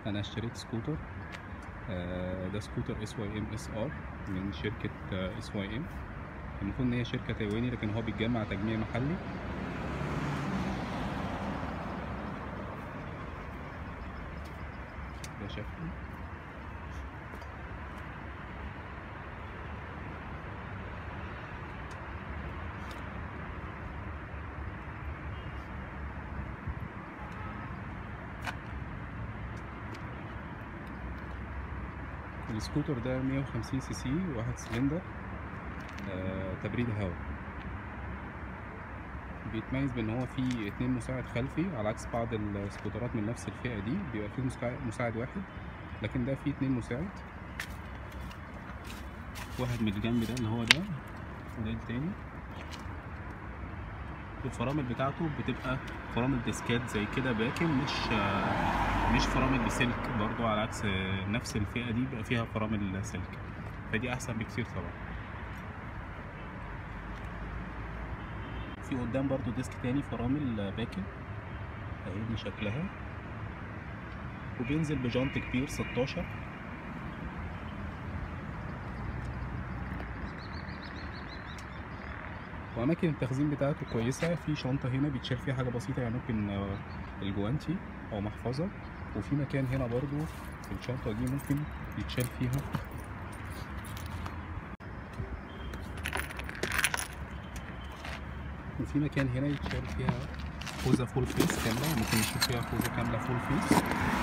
انا اشتريت سكوتر آه، ده سكوتر اس واي ام اس ار من شركة اس واي ام المفروض ان هي شركة تايواني لكن هو بيتجمع تجميع محلي ده شكله السكوتر ده 150 سي سي واحد سلندر آه، تبريد هواء بيتميز بان هو فيه اتنين مساعد خلفي على عكس بعض السكوترات من نفس الفئة دي بيبقى فيه مساعد, مساعد واحد لكن ده فيه اتنين مساعد واحد من الجنب ده اللي هو ده وده التاني الفرامل بتاعته بتبقى فرامل ديسكات زي كده باكن مش آه، مش فرامل بسلك برضو على عكس آه، نفس الفئة دي بيبقى فيها فرامل سلك فدي احسن بكتير طبعا في قدام برضو ديسك تاني فرامل آه، باكن اهي دي شكلها وبينزل بجانت كبير 16 واماكن التخزين بتاعته كويسه في شنطه هنا بيتشال فيها حاجه بسيطه يعني ممكن آه، الجوانتي او محفظه وفي مكان هنا برضو في الشنطه دي ممكن يتشال فيها وفي مكان هنا يتشال فيها خوذه فول فيس كامله ممكن نشوف فيها خوذه كامله فول فيس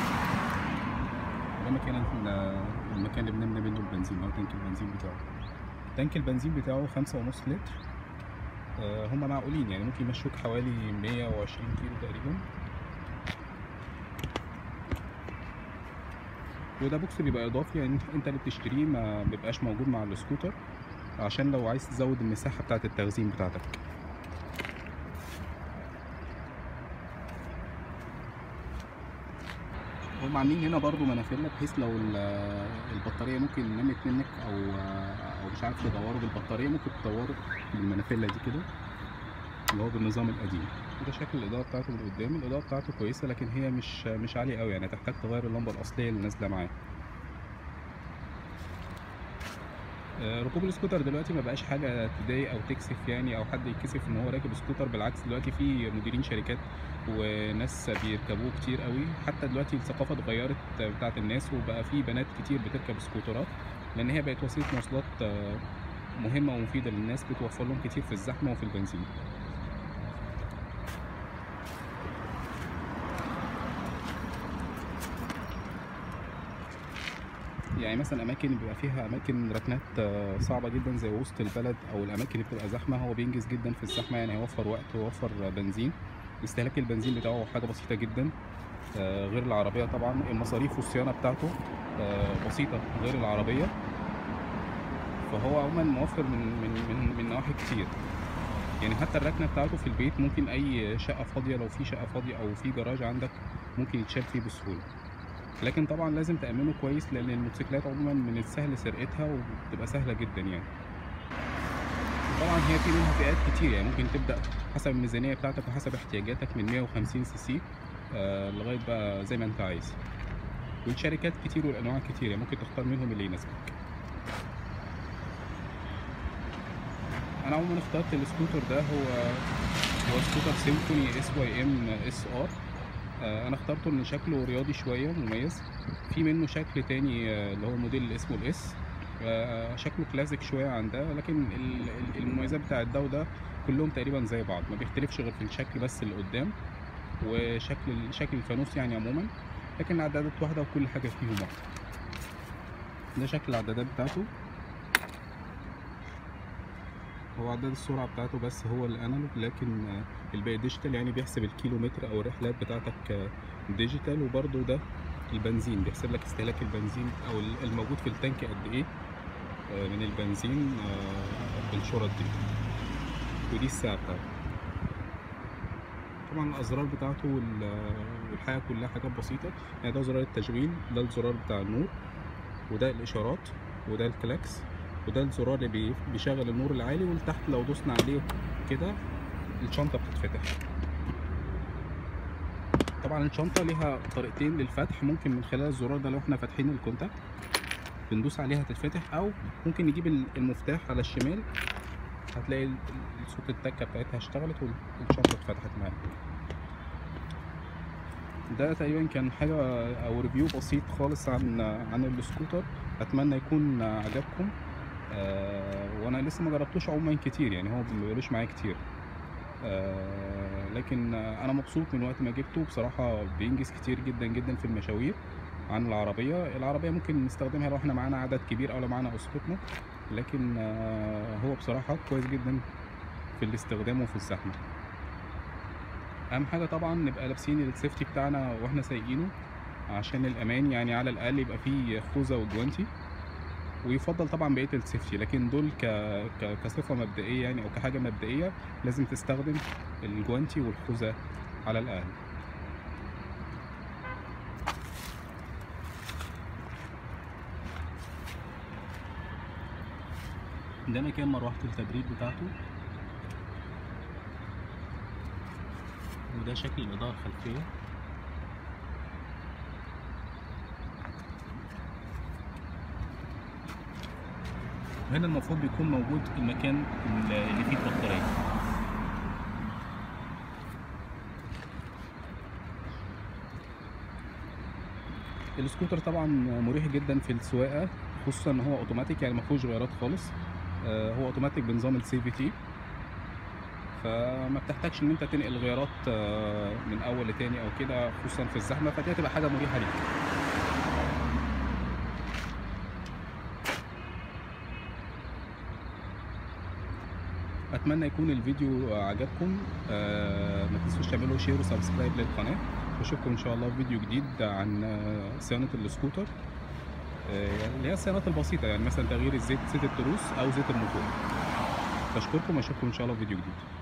ده مكان ال- المكان اللي بنملى منه البنزين او تانك البنزين بتاعه تانك البنزين بتاعه خمسة ونص لتر آه، هم معقولين يعني ممكن يمشوك حوالي 120 كيلو تقريبا وده بوكس بيبقى اضافي يعني انت- انت اللي بتشتريه ما بيبقاش موجود مع السكوتر عشان لو عايز تزود المساحة بتاعة التخزين بتاعتك هم عاملين هنا برضو منافلة بحيث لو ال- البطارية ممكن نمت منك او او مش عارف تدوروا بالبطارية ممكن تدوروا بالمنافلة دي كده اللي هو بالنظام القديم ده شكل الاضاءه بتاعته من قدام الاضاءه بتاعته كويسه لكن هي مش مش عاليه قوي يعني هتحتاج تغير اللمبه الاصليه اللي نازله معاه آه، ركوب السكوتر دلوقتي ما بقاش حاجه تضايق او تكسف يعني او حد يتكسف ان هو راكب سكوتر بالعكس دلوقتي في مديرين شركات وناس بيركبوه كتير قوي حتى دلوقتي الثقافه اتغيرت بتاعت الناس وبقى في بنات كتير بتركب سكوترات لان هي بقت وسيله مواصلات آه، مهمه ومفيده للناس بتوفر لهم كتير في الزحمه وفي البنزين يعني مثلا اماكن بيبقى فيها اماكن ركنات آه، صعبه جدا زي وسط البلد او الاماكن اللي بتبقى زحمه هو بينجز جدا في الزحمه يعني هيوفر وقت ويوفر بنزين استهلاك البنزين بتاعه حاجه بسيطه جدا آه، غير العربيه طبعا المصاريف والصيانه بتاعته آه، بسيطه غير العربيه فهو عموما موفر من من من, من نواحي كتير يعني حتى الركنه بتاعته في البيت ممكن اي شقه فاضيه لو في شقه فاضيه او في جراج عندك ممكن يتشال فيه بسهوله لكن طبعا لازم تأمنه كويس لأن الموتوسيكلات عموما من السهل سرقتها وبتبقى سهلة جدا يعني طبعا هي في منها فئات كتير يعني ممكن تبدأ حسب الميزانية بتاعتك وحسب احتياجاتك من 150 سي سي آه لغاية بقى زي ما انت عايز والشركات كتير والأنواع كتير يعني ممكن تختار منهم اللي يناسبك أنا عموما اخترت السكوتر ده هو هو سكوتر سيمفوني اس واي ام اس ار آه، انا اخترته ان شكله رياضي شويه مميز في منه شكل تاني آه، اللي هو الموديل اللي اسمه الاس آه، شكله كلاسيك شويه عن ده لكن ال- ال- المميزات بتاعت ده وده كلهم تقريبا زي بعض ما بيختلفش غير في الشكل بس اللي قدام وشكل شكل الفانوس يعني عموما لكن العدادات واحده وكل حاجه فيهم واحده ده شكل العدادات بتاعته هو عداد السرعة بتاعته بس هو الانالوج لكن آه، الباقي ديجيتال يعني بيحسب الكيلومتر او الرحلات بتاعتك آه، ديجيتال وبرده ده البنزين بيحسب لك استهلاك البنزين او ال- الموجود في التانك قد ايه آه، من البنزين آه، بالشرط دي ودي الساعة بتاعته طبعا الازرار بتاعته وال- والحاجة كلها حاجات بسيطة يعني ده زرار التشغيل ده الزرار بتاع النور وده الاشارات وده الكلاكس وده الزرار اللي بي- بيشغل النور العالي ولتحت لو دوسنا عليه كده الشنطة بتتفتح طبعا طبعا الشنطه ليها طريقتين للفتح ممكن من خلال الزرار ده لو احنا فاتحين الكونتاكت بندوس عليها تتفتح او ممكن نجيب ال- المفتاح على الشمال هتلاقي ال- ال- صوت التكه بتاعتها اشتغلت والشنطه اتفتحت معانا ده تقريبا كان حاجه او ريفيو بسيط خالص عن عن السكوتر اتمنى يكون عجبكم آه وانا لسه ما جربتوش عموما كتير يعني هو ما بيقولوش معايا كتير آه لكن آه، انا مبسوط من وقت ما جبته بصراحه بينجز كتير جدا جدا في المشاوير عن العربيه العربيه ممكن نستخدمها لو احنا معانا عدد كبير او لو معانا اسرتنا لكن آه هو بصراحه كويس جدا في الاستخدام وفي الزحمه اهم حاجه طبعا نبقى لابسين السيفتي بتاعنا واحنا سايقينه عشان الامان يعني على الاقل يبقى فيه خوذه وجوانتي ويفضل طبعا بقيه السيفتي لكن دول ك... ك... كصفه مبدئيه يعني او كحاجه مبدئيه لازم تستخدم الجوانتي والخوذه على الاقل ده مكان مروحه التبريد بتاعته وده شكل الاضاءه الخلفيه وهنا المفروض بيكون موجود المكان اللي فيه البطاريه السكوتر طبعا مريح جدا في السواقه خصوصا ان هو اوتوماتيك يعني ما فيهوش غيارات خالص آه، هو اوتوماتيك بنظام السي في تي فما بتحتاجش ان انت تنقل غيارات آه، من اول لتاني او كده خصوصا في الزحمه فدي هتبقى حاجه مريحه ليك اتمنى يكون الفيديو عجبكم آه، ما تنسوش تعملوا شير وسبسكرايب للقناه واشوفكم ان شاء الله في فيديو جديد عن آه، صيانه السكوتر آه، اللي هي الصيانات البسيطه يعني مثلا تغيير الزيت زيت التروس او زيت الموتور بشكركم واشوفكم ان شاء الله في فيديو جديد